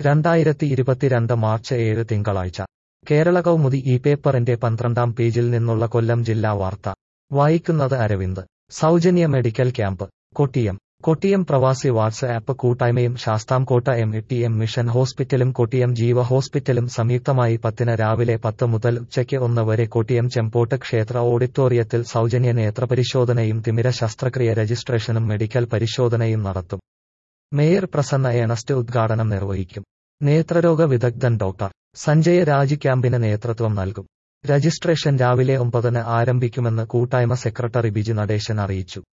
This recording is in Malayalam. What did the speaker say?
രണ്ടായിരത്തി ഇരുപത്തിരണ്ട് മാർച്ച് ഏഴ് തിങ്കളാഴ്ച കേരള കൗമുദി ഈ പേപ്പറിന്റെ പന്ത്രണ്ടാം പേജിൽ നിന്നുള്ള കൊല്ലം ജില്ലാ വാർത്ത വായിക്കുന്നത് അരവിന്ദ് സൗജന്യ മെഡിക്കൽ ക്യാമ്പ് കൊട്ടിയം കൊട്ടിയം പ്രവാസി വാട്സ് ആപ്പ് കൂട്ടായ്മയും Sasthamcotta M T M mission ഹോസ്പിറ്റലും കൊട്ടിയം ജീവ ഹോസ്പിറ്റലും സംയുക്തമായി പത്തിന് രാവിലെ പത്ത് മുതൽ ഉച്ചയ്ക്ക് ഒന്ന് വരെ കൊട്ടിയം ചെമ്പോട്ട് ക്ഷേത്ര ഓഡിറ്റോറിയത്തിൽ സൗജന്യ നേത്രപരിശോധനയും തിമിര ശസ്ത്രക്രിയ രജിസ്ട്രേഷനും മെഡിക്കൽ പരിശോധനയും നടത്തും മേയർ പ്രസന്ന ഏണസ്റ്റ് ഉദ്ഘാടനം നിർവഹിക്കും നേത്രരോഗ വിദഗ്ധൻ ഡോക്ടർ സഞ്ജയ രാജ് ക്യാമ്പിന് നേതൃത്വം നൽകും രജിസ്ട്രേഷൻ രാവിലെ ഒമ്പതിന് ആരംഭിക്കുമെന്ന് കൂട്ടായ്മ സെക്രട്ടറി ബിജി നടേശൻ അറിയിച്ചു